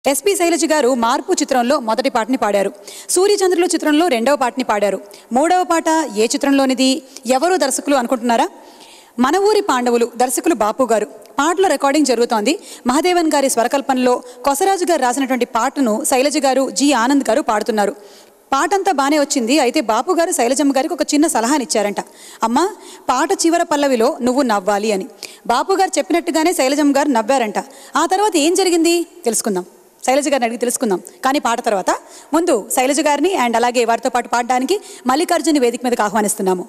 SP Shailaja గారు మార్పు చిత్రంలో మొదటి పాటని పాడారు సూర్యచంద్రులు చిత్రంలో రెండవ పాటని పాడారు మూడవ పాట ఏ చిత్రంలోనిది ఎవరు దర్శకులు అనుకుంటున్నారా మన ఊరి పాండవులు దర్శకులు బాపు గారు పాటల రికార్డింగ్ జరుగుతోంది మహాదేవన్ గారి స్వరకల్పనలో కొసరాజు గారు రాసినటువంటి పాటను శైలజ గారు జి ఆనంద్ గారు పాడుతున్నారు పాట అంతా బాగానే వచ్చింది అయితే బాపు గారు శైలజమ్మ గారికి ఒక చిన్న సలహాని ఇచ్చారంట అమ్మా పాట చివర పల్లవిలో నువ్వు నవ్వాలి అని బాపు గారు చెప్పినట్టుగానే శైలజమ్మ గారు నవ్వారంట ఆ తర్వాత ఏం జరిగింది తెలుసుకుందాం శైలజ గారిని అడిగి తెలుసుకుందాం కానీ పాట తర్వాత ముందు శైలజ గారిని అండ్ అలాగే వారితో పాటు పాడడానికి మల్లికార్జుని వేదిక మీదకి ఆహ్వానిస్తున్నాము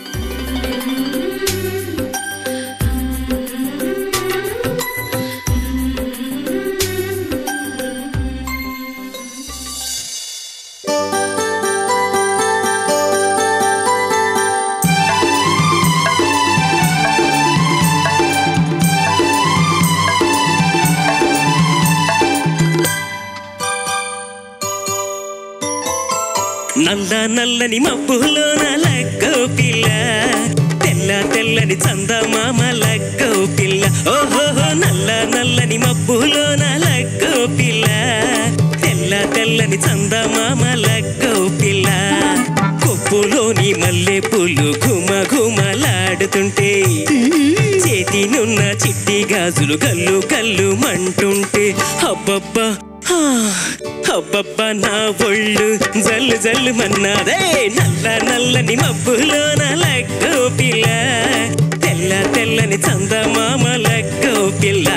నల్ల నల్లని మబ్బులోన లగ్గో పిల్ల తెల్ల తెల్లని చందమామ లగ్గో పిల్ల ఓహోహో నల్ల నల్లని మబ్బులోన లగ్గో పిల్ల తెల్ల తెల్లని చందమామ లగ్గో పిల్ల కొప్పులోని మల్లె పూలు ఘుమ ఘుమలాడుతుంటే చేతినున్న చిట్టి గాజులు కల్లు కల్లు మంటుంటే అబ్బబ్బా హా, అబ్బబ్బా నా ఒళ్ళు జల్లు జల్లు మన్నాదే నల్ల నల్లని మబ్బులోన లగ్గో పిల్ల తెల్ల తెల్లని చందమామ లగ్గో పిల్ల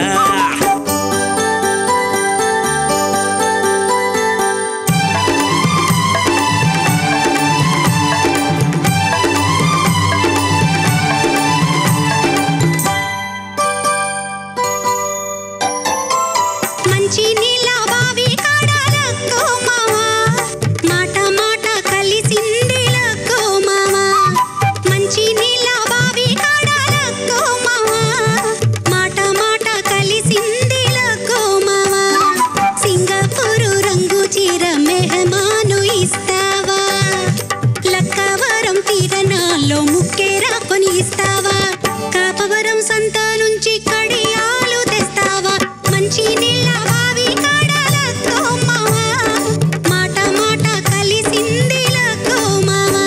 మంచి నీళ్ళ బావి కాడాలక్కో మావా మాట మాట కలిసిందిలక్కో మావా మంచి నీళ్ళ బావి కాడాలక్కో మావా మాట మాట కలిసిందిలక్కో మావా సింగపూరు రంగు చీర మెహమాను ఇస్తావా లక్కవరం తీరనాల్లో ముక్కేరా కొని ఇస్తావా కాపవరం సంత నుంచి కడియాలు తెస్తావా మంచి నీళ్ళ బావి కాడాలక్కో మావా మాట మాట కలిసిందిలక్కో మావా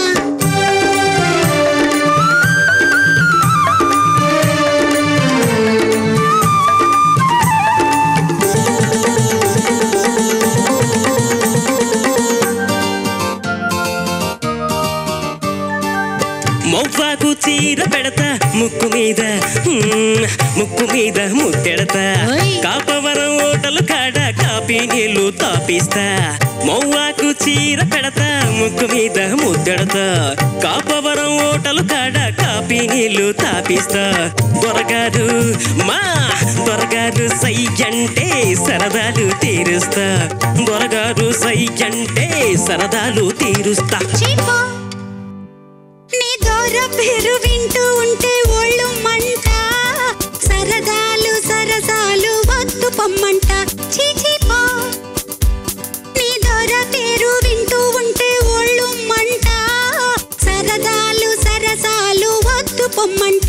మొవ్వాకు చీర పెడతా ముక్కు మీద మ్మ్, ముక్కు మీద ముద్దెడతా ఓయ్. కాపవరం ఓటలు కాడ కాపీ నీళ్లు తాపిస్తా మొవ్వాకు చీర పెడతా ముక్కు మీద ముద్దెడతా కాపవరం ఓటలు కాడ కాపీ నీళ్లు తాపిస్తా దొరగారు మా దొరగారు సై అంటే సరదాలు తీరుస్తా దొరగారు సై అంటే సరదాలు తీరుస్తా చీపో నీ దూర పేరు వింటూ ఉంటే ఒళ్ళు మంట సరదాలు సరసాలు వద్దు పొమ్మంట చీచీపో నీ దూర పేరు వింటూ ఉంటే ఒళ్ళు మంట సరదాలు సరసాలు వద్దు పొమ్మంట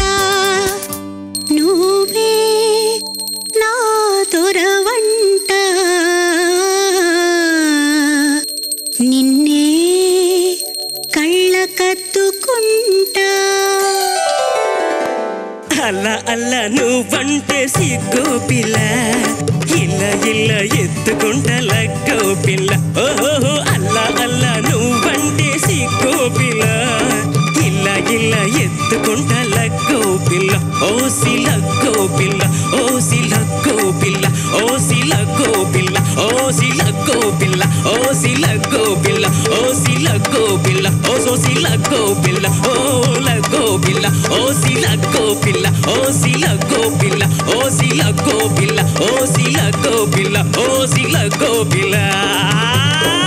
నువ్వే నా దొరవంట నిన్నే కళ్ళ కత్తుకుంటా అల్ల అల్ల నువ్వంటే సిగ్గు పిల్ల ఇల్ల ఇల్ల ఎత్తుకుంట లగ్గో పిల్ల ఓహో అల్ల అల్ల నువ్వంటే సిగ్గు పిల్ల ఇల్ల ఇల్ల ఎత్తుకుంట లగ్గో పిల్ల ఓసి లగ్గో పిల్ల ఓసి లగ్గో పిల్ల ఓసి లగ్గో పిల్ల ఓసి లగ్గో పిల్ల ఓసి లగ్గో పిల్ల ఓసి లగ్గో పిల్ల ఓసోసి లగ్గో పిల్ల ఓ లగ్గో పిల్ల ఓసి లగ్గో పిల్ల ఓసి లగ్గో పిల్ల ఓసి లగ్గో పిల్ల ఓసి లగ్గో పిల్ల ఓసి లగ్గో పిల్ల